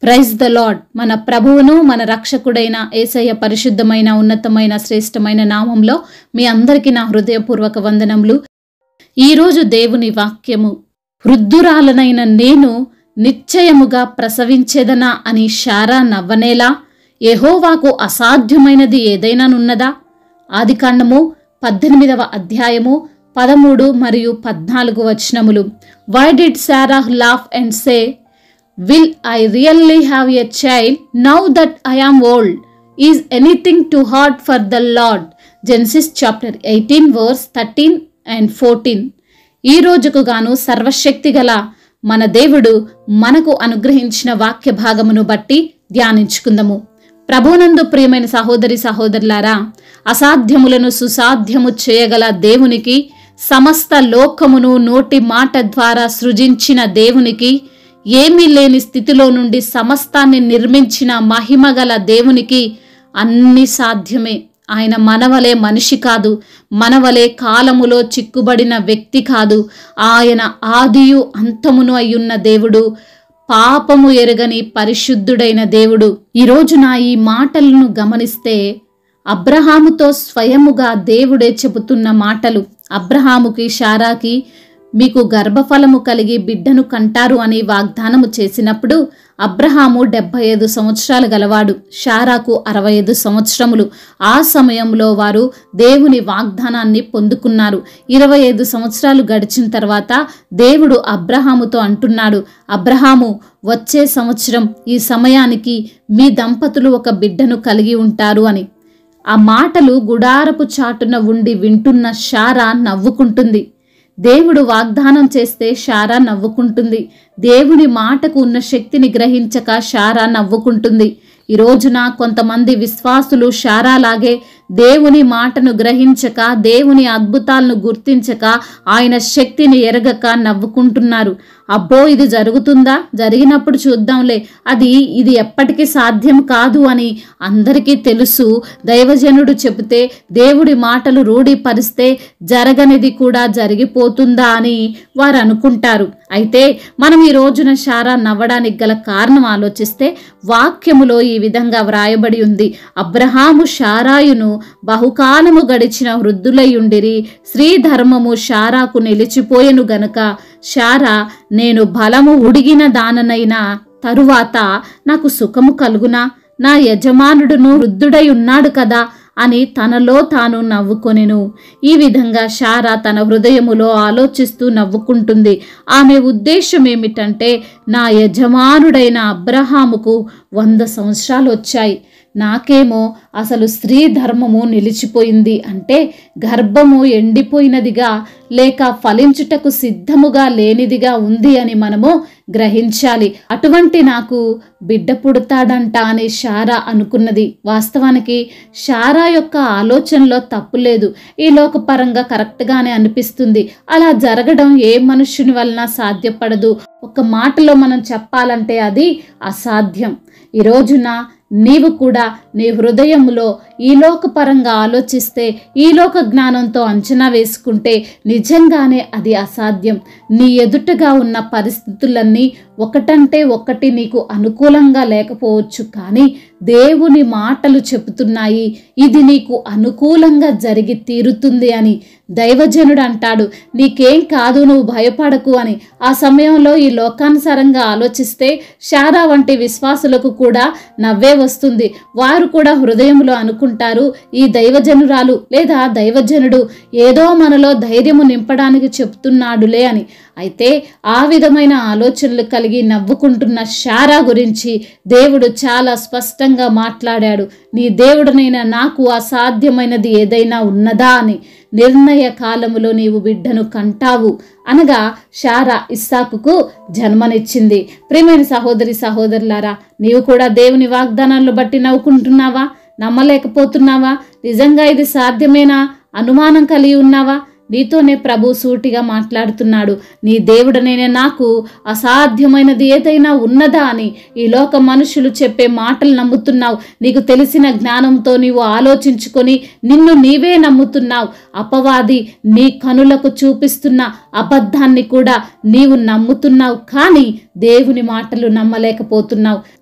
praise the lord మన ప్రభువును మన రక్షకుడైన ఏసయ్య పరిశుద్ధమైన ఉన్నతమైన శ్రేష్టమైన నామంలో మీ అందరికీ నా హృదయపూర్వక వందనములు ఈరోజు దేవుని వాక్యము వృద్ధురాలనైన నేను నిశ్చయముగా ప్రసవించేదనా అని శారా నవ్వనేలా యెహోవాకు అసాధ్యమైనది ఏదైనానున్నదా ఆదికాండము పద్దెనిమిదవ అధ్యాయము పదమూడు మరియు పద్నాలుగు వచనములు why did Sarah laugh and say will I really have a child now that I am old is anything too hard for the Lord Genesis chapter eighteen verse thirteen and fourteen ఈ రోజుకు గాను సర్వశక్తి గల మన దేవుడు మనకు అనుగ్రహించిన వాక్య భాగమును బట్టి ధ్యానించుకుందాము ప్రభునందు ప్రియమైన సహోదరి సహోదరులారా అసాధ్యములను సుసాధ్యము చేయగల దేవునికి సమస్త లోకమును నోటి మాట ద్వారా సృజించిన దేవునికి ఏమీ లేని స్థితిలో నుండి సమస్తాన్ని నిర్మించిన మహిమగల దేవునికి అన్ని సాధ్యమే ఆయన మనవలే మనిషి కాదు మనవలే కాలములో చిక్కుబడిన వ్యక్తి కాదు ఆయన ఆదియు అంతమును అయ్యున్న దేవుడు పాపము ఎరగని పరిశుద్ధుడైన దేవుడు ఈరోజు నా ఈ మాటలను గమనిస్తే అబ్రహాముతో స్వయముగా దేవుడే చెబుతున్న మాటలు అబ్రహాముకి షారాకి మీకు గర్భఫలము కలిగి బిడ్డను కంటారు అని వాగ్దానము చేసినప్పుడు అబ్రహాము డెబ్బై ఐదు సంవత్సరాలు గలవాడు షారాకు అరవై ఐదు సంవత్సరములు ఆ సమయంలో వారు దేవుని వాగ్దానాన్ని పొందుకున్నారు ఇరవై ఐదు సంవత్సరాలు గడిచిన తర్వాత దేవుడు అబ్రహాముతో అంటున్నాడు అబ్రహాము వచ్చే సంవత్సరం ఈ సమయానికి మీ దంపతులు ఒక బిడ్డను కలిగి ఉంటారు అని ఆ మాటలు గుడారపు చాటున ఉండి వింటున్న షారా నవ్వుకుంటుంది దేవుడు వాగ్దానం చేస్తే షారా నవ్వుకుంటుంది దేవుని మాటకు ఉన్న శక్తిని గ్రహించక షారా నవ్వుకుంటుంది ఈ రోజున కొంతమంది విశ్వాసులు షారాలాగే దేవుని మాటను గ్రహించక దేవుని అద్భుతాలను గుర్తించక ఆయన శక్తిని ఎరగక నవ్వుకుంటున్నారు అబ్బో ఇది జరుగుతుందా జరిగినప్పుడు చూద్దాంలే అది ఇది ఎప్పటికీ సాధ్యం కాదు అని అందరికీ తెలుసు దైవజనుడు చెబితే దేవుడి మాటలు రూఢీపరిస్తే జరగనిది కూడా జరిగిపోతుందా అని వారు అనుకుంటారు అయితే మనం ఈ రోజున షారా నవ్వడానికి గల కారణం ఆలోచిస్తే వాక్యములో ఈ విధంగా వ్రాయబడి ఉంది అబ్రహాము షారాయును బహుకాలము గడిచిన వృద్ధులయుండిరి శ్రీధర్మము షారాకు నిలిచిపోయెను గనుక షారా నేను బలము ఉడిగిన దాననైనా తరువాత నాకు సుఖము కలుగునా నా యజమానుడును వృద్ధుడై ఉన్నాడు కదా అని తనలో తాను నవ్వుకొనెను ఈ విధంగా షారా తన హృదయములో ఆలోచిస్తూ నవ్వుకుంటుంది ఆమె ఉద్దేశం ఏమిటంటే నా యజమానుడైన అబ్రహాముకు వంద సంవత్సరాలు వచ్చాయి నాకేమో అసలు స్త్రీ ధర్మము నిలిచిపోయింది అంటే గర్భము ఎండిపోయినదిగా లేక ఫలించుటకు సిద్ధముగా లేనిదిగా ఉంది అని మనము గ్రహించాలి అటువంటి నాకు బిడ్డ పుడతాడంట అని షారా అనుకున్నది వాస్తవానికి షారా యొక్క ఆలోచనలో తప్పు లేదు ఈ లోకపరంగా కరెక్ట్గానే అనిపిస్తుంది అలా జరగడం ఏ మనుష్యుని వలన సాధ్యపడదు ఒక మాటలో మనం చెప్పాలంటే అది అసాధ్యం ఈ రోజున నీవు కూడా నీ హృదయంలో ఈ లోకపరంగా ఆలోచిస్తే ఈ లోక జ్ఞానంతో అంచనా వేసుకుంటే నిజంగానే అది అసాధ్యం నీ ఎదుటగా ఉన్న పరిస్థితులన్నీ ఒకటంటే ఒకటి నీకు అనుకూలంగా లేకపోవచ్చు కానీ దేవుని మాటలు చెబుతున్నాయి ఇది నీకు అనుకూలంగా జరిగి తీరుతుంది అని దైవజనుడు అంటాడు నీకేం కాదు నువ్వు భయపడకు అని ఆ సమయంలో ఈ లోకానుసారంగా ఆలోచిస్తే శారా వంటి విశ్వాసులకు కూడా నవ్వే వస్తుంది వారు కూడా హృదయంలో అనుకుంటారు ఈ దైవజనురాలు లేదా దైవజనుడు ఏదో మనలో ధైర్యము నింపడానికి చెప్తున్నాడులే అని అయితే ఆ విధమైన ఆలోచనలు కలిగి నవ్వుకుంటున్న శారా గురించి దేవుడు చాలా స్పష్టంగా మాట్లాడాడు నీ దేవుడనైనా నాకు అసాధ్యమైనది ఏదైనా ఉన్నదా అని నిర్ణయ కాలములో నీవు బిడ్డను కంటావు అనగా షారా ఇస్సాకుకు జన్మనిచ్చింది ప్రియమైన సహోదరి సహోదరులారా నీవు కూడా దేవుని వాగ్దానాలను బట్టి నవ్వుకుంటున్నావా నమ్మలేకపోతున్నావా నిజంగా ఇది సాధ్యమేనా అనుమానం కలిగి ఉన్నావా నీతోనే ప్రభు సూటిగా మాట్లాడుతున్నాడు నీ దేవుడనైనా నాకు అసాధ్యమైనది ఏదైనా ఉన్నదా అని ఈ లోక మనుషులు చెప్పే మాటలు నమ్ముతున్నావు నీకు తెలిసిన జ్ఞానంతో నీవు ఆలోచించుకొని నిన్ను నీవే నమ్ముతున్నావు అపవాది నీ కనులకు చూపిస్తున్న అబద్ధాన్ని కూడా నీవు నమ్ముతున్నావు కానీ దేవుని మాటలు నమ్మలేకపోతున్నావు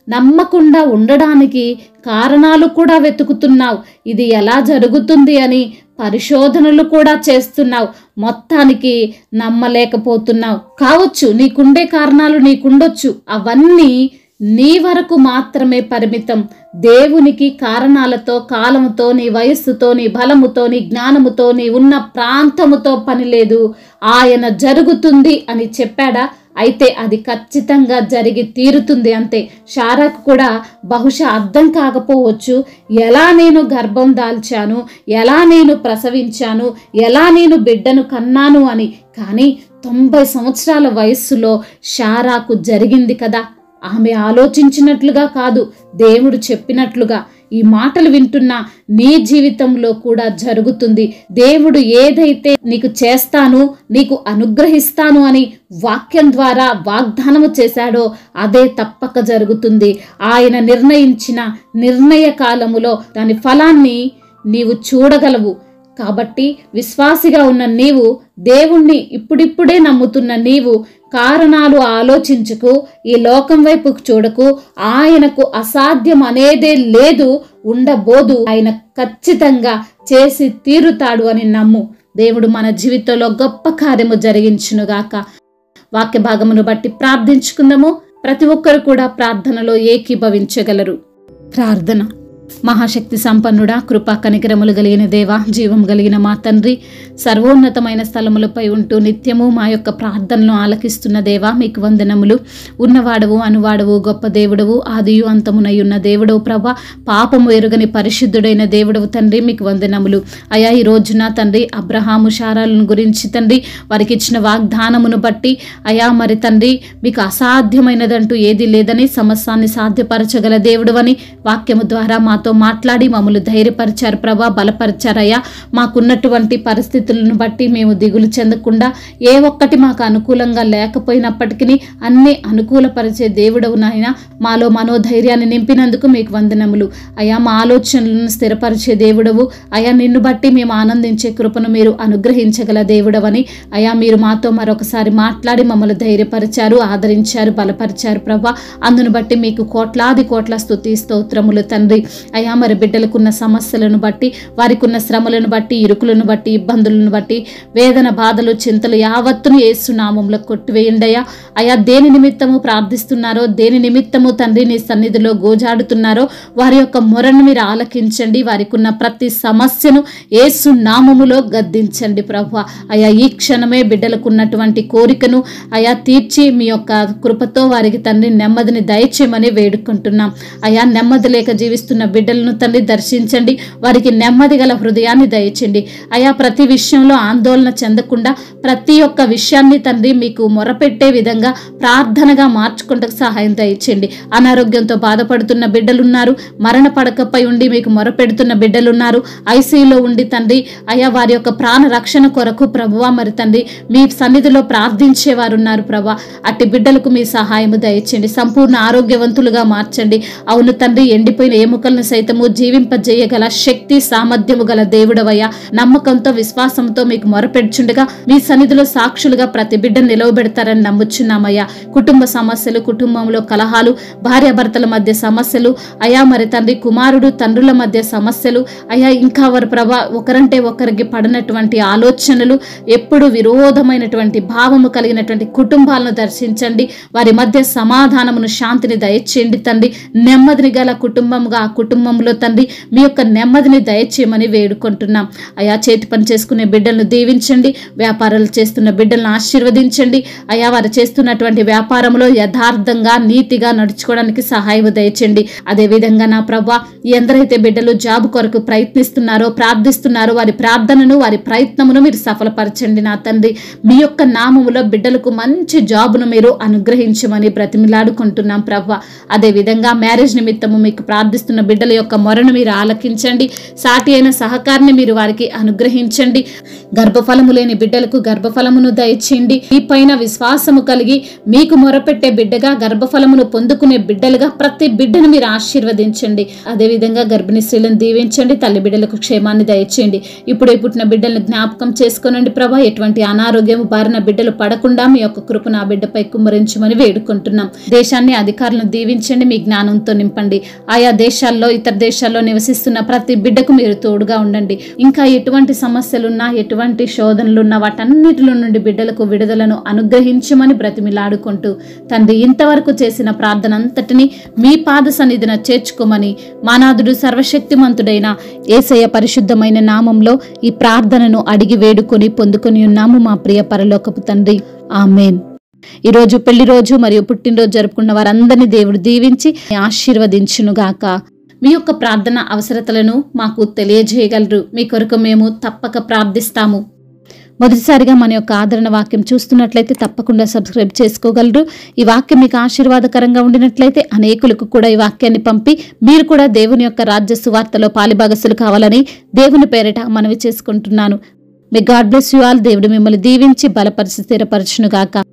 నమ్మకుండా ఉండడానికి కారణాలు కూడా వెతుకుతున్నావు ఇది ఎలా జరుగుతుంది అని పరిశోధనలు కూడా చేస్తున్నావు మొత్తానికి నమ్మలేకపోతున్నావు కావచ్చు నీకుండే కారణాలు నీకుండొచ్చు అవన్నీ నీ వరకు మాత్రమే పరిమితం దేవునికి కారణాలతో కాలముతో నీ వయస్సుతో నీ బలముతో నీ జ్ఞానముతో నీ ఉన్న ప్రాంతముతో పని లేదు ఆయన జరుగుతుంది అని చెప్పాడా అయితే అది ఖచ్చితంగా జరిగి తీరుతుంది అంతే షారాకు కూడా బహుశా అర్థం కాకపోవచ్చు ఎలా నేను గర్భం దాల్చాను ఎలా నేను ప్రసవించాను ఎలా నేను బిడ్డను కన్నాను అని కానీ తొంభై సంవత్సరాల వయస్సులో షారాకు జరిగింది కదా ఆమె ఆలోచించినట్లుగా కాదు దేవుడు చెప్పినట్లుగా ఈ మాటలు వింటున్న నీ జీవితంలో కూడా జరుగుతుంది దేవుడు ఏదైతే నీకు చేస్తాను నీకు అనుగ్రహిస్తాను అని వాక్యం ద్వారా వాగ్దానము చేశాడో అదే తప్పక జరుగుతుంది ఆయన నిర్ణయించిన నిర్ణయ కాలములో దాని ఫలాన్ని నీవు చూడగలవు కాబట్టి విశ్వాసిగా ఉన్న నీవు దేవుణ్ణి ఇప్పుడిప్పుడే నమ్ముతున్న నీవు కారణాలు ఆలోచించుకు ఈ లోకం వైపు చూడకు ఆయనకు అసాధ్యం అనేదే లేదు ఉండబోదు ఆయన ఖచ్చితంగా చేసి తీరుతాడు అని నమ్ము దేవుడు మన జీవితంలో గొప్ప కార్యము జరిగించునుగాక వాక్య భాగమును బట్టి ప్రార్థించుకుందాము ప్రతి ఒక్కరు కూడా ప్రార్థనలో ఏకీభవించగలరు ప్రార్థన మహాశక్తి సంపన్నుడా కృపా కనికరములు కలిగిన దేవ జీవం కలిగిన మా తండ్రి సర్వోన్నతమైన స్థలములపై ఉంటూ నిత్యము మా యొక్క ప్రార్థనలు ఆలకిస్తున్న దేవా మీకు వందనములు ఉన్నవాడవు అనువాడవు గొప్ప దేవుడవు ఆదియు అంతమునై ఉన్న దేవుడవు ప్రభ పాపము ఎరుగని పరిశుద్ధుడైన దేవుడవు తండ్రి మీకు వందనములు అయా ఈ రోజున తండ్రి అబ్రహాము శారాలను గురించి తండ్రి వారికి ఇచ్చిన వాగ్దానమును బట్టి అయా మరి తండ్రి మీకు అసాధ్యమైనదంటూ ఏది లేదని సమస్యాన్ని సాధ్యపరచగల దేవుడు అని వాక్యము ద్వారా మాతో మాట్లాడి మమ్మల్ని ధైర్యపరిచారు ప్రభా బలపరిచారయ్యా మాకున్నటువంటి పరిస్థితులను బట్టి మేము దిగులు చెందకుండా ఏ ఒక్కటి మాకు అనుకూలంగా లేకపోయినప్పటికీ అన్ని అనుకూలపరిచే దేవుడవు నాయన మాలో మనోధైర్యాన్ని నింపినందుకు మీకు వందనములు అయా మా ఆలోచనలను స్థిరపరిచే దేవుడవు అయా నిన్ను బట్టి మేము ఆనందించే కృపను మీరు అనుగ్రహించగల దేవుడవని అయా మీరు మాతో మరొకసారి మాట్లాడి మమ్మల్ని ధైర్యపరిచారు ఆదరించారు బలపరిచారు ప్రభా అందును బట్టి మీకు కోట్లాది కోట్ల స్తుతి స్తోత్రములు తండ్రి అయా మరి బిడ్డలకున్న సమస్యలను బట్టి వారికి ఉన్న శ్రమలను బట్టి ఇరుకులను బట్టి ఇబ్బందులను బట్టి వేదన బాధలు చింతలు యావత్తును ఏసునామంలో కొట్టివేయండి అయ్యా అయా దేని నిమిత్తము ప్రార్థిస్తున్నారో దేని నిమిత్తము తండ్రి నీ సన్నిధిలో గోజాడుతున్నారో వారి యొక్క మొరను మీరు ఆలకించండి వారికి ఉన్న ప్రతి సమస్యను ఏసు నామములో గద్దించండి ప్రభు అయా ఈ క్షణమే బిడ్డలకు ఉన్నటువంటి కోరికను అయా తీర్చి మీ యొక్క కృపతో వారికి తండ్రి నెమ్మదిని దయచేయమని వేడుకుంటున్నాం అయా నెమ్మది లేక జీవిస్తున్న బిడ్డలను తండ్రి దర్శించండి వారికి నెమ్మది గల హృదయాన్ని దయచండి అయా ప్రతి విషయంలో ఆందోళన చెందకుండా ప్రతి ఒక్క విషయాన్ని తండ్రి మీకు మొరపెట్టే విధంగా ప్రార్థనగా మార్చుకుంటకు సహాయం దయచేయండి అనారోగ్యంతో బాధపడుతున్న బిడ్డలున్నారు మరణ పడకపై ఉండి మీకు మొరపెడుతున్న బిడ్డలున్నారు ఐసీయూలో ఉండి తండ్రి అయా వారి యొక్క ప్రాణ రక్షణ కొరకు ప్రభువా మరి తండ్రి మీ సన్నిధిలో ప్రార్థించేవారు ఉన్నారు ప్రభా అట్టి బిడ్డలకు మీ సహాయము దయచేయండి సంపూర్ణ ఆరోగ్యవంతులుగా మార్చండి అవును తండ్రి ఎండిపోయిన ఎముకలను సైతము జీవింపజేయగల శక్తి సామర్థ్యము గల దేవుడవయ్యా నమ్మకంతో విశ్వాసంతో మీకు మొరపెడుచుండగా మీ సన్నిధిలో సాక్షులుగా ప్రతి బిడ్డ నిలవబెడతారని నమ్ముచున్నామయ్యా కుటుంబ సమస్యలు కుటుంబంలో కలహాలు భార్యాభర్తల మధ్య సమస్యలు అయా మరి తండ్రి కుమారుడు తండ్రుల మధ్య సమస్యలు అయా ఇంకా వారి ప్రభా ఒకరంటే ఒకరికి పడినటువంటి ఆలోచనలు ఎప్పుడు విరోధమైనటువంటి భావము కలిగినటువంటి కుటుంబాలను దర్శించండి వారి మధ్య సమాధానమును శాంతిని దయచేయండి తండ్రి నెమ్మదిని గల కుటుంబముగా ఆ కుటుంబంలో తండ్రి మీ యొక్క నెమ్మదిని దయచేయమని వేడుకుంటున్నాం అయా చేతి పని చేసుకునే బిడ్డలను దీవించండి వ్యాపారాలు చేస్తున్న బిడ్డలను ఆశీర్వదించండి అయా వారు చేస్తున్నటువంటి వ్యాపారంలో యథార్థంగా నీతిగా నడుచుకోవడానికి సహాయం దయచండి అదేవిధంగా నా ప్రభా ఎందరైతే బిడ్డలు జాబ్ కొరకు ప్రయత్నిస్తున్నారో ప్రార్థిస్తున్నారో వారి ప్రార్థనను వారి ప్రయత్నమును మీరు సఫలపరచండి నా తండ్రి మీ యొక్క నామములో బిడ్డలకు మంచి జాబును మీరు అనుగ్రహించమని బ్రతిమిలాడుకుంటున్నాం ప్రభా అదేవిధంగా మ్యారేజ్ నిమిత్తము మీకు ప్రార్థిస్తున్న బిడ్డలు బిడ్డల యొక్క మొరను మీరు ఆలకించండి సాటి అయిన సహకారాన్ని మీరు వారికి అనుగ్రహించండి గర్భఫలము లేని బిడ్డలకు గర్భఫలమును దయచేయండి ఈ పైన విశ్వాసము కలిగి మీకు మొరపెట్టే బిడ్డగా గర్భఫలమును పొందుకునే బిడ్డలుగా ప్రతి బిడ్డను మీరు ఆశీర్వదించండి అదేవిధంగా గర్భిణీ స్త్రీలను దీవించండి తల్లి బిడ్డలకు క్షేమాన్ని దయచేయండి ఇప్పుడే పుట్టిన బిడ్డలను జ్ఞాపకం చేసుకోనండి ప్రభా ఎటువంటి అనారోగ్యం బారిన బిడ్డలు పడకుండా మీ యొక్క కృపను ఆ బిడ్డపై కుమ్మరించమని వేడుకుంటున్నాం దేశాన్ని అధికారులను దీవించండి మీ జ్ఞానంతో నింపండి ఆయా దేశాల్లో ఇతర దేశాల్లో నివసిస్తున్న ప్రతి బిడ్డకు మీరు తోడుగా ఉండండి ఇంకా ఎటువంటి సమస్యలున్నా ఎటువంటి శోధనలున్నా వాటన్నిటిలో నుండి బిడ్డలకు విడుదలను అనుగ్రహించమని బ్రతిమిలాడుకుంటూ తండ్రి ఇంతవరకు చేసిన ప్రార్థన అంతటిని మీ పాద సన్నిధిన చేర్చుకోమని మానాథుడు సర్వశక్తిమంతుడైన ఏసయ్య పరిశుద్ధమైన నామంలో ఈ ప్రార్థనను అడిగి వేడుకొని పొందుకొని ఉన్నాము మా ప్రియ పరలోకపు తండ్రి ఆమెన్ ఈరోజు పెళ్లి రోజు మరియు పుట్టినరోజు జరుపుకున్న వారందరినీ దేవుడు దీవించి ఆశీర్వదించునుగాక మీ యొక్క ప్రార్థన అవసరతలను మాకు తెలియజేయగలరు మీ కొరకు మేము తప్పక ప్రార్థిస్తాము మొదటిసారిగా మన యొక్క ఆదరణ వాక్యం చూస్తున్నట్లయితే తప్పకుండా సబ్స్క్రైబ్ చేసుకోగలరు ఈ వాక్యం మీకు ఆశీర్వాదకరంగా ఉండినట్లయితే అనేకులకు కూడా ఈ వాక్యాన్ని పంపి మీరు కూడా దేవుని యొక్క రాజ్య సువార్తలో పాలిభాగస్సులు కావాలని దేవుని పేరిట మనవి చేసుకుంటున్నాను మీ గాడ్ బ్లెస్ యు ఆల్ దేవుడు మిమ్మల్ని దీవించి బలపరిచి స్థిరపరచునుగాక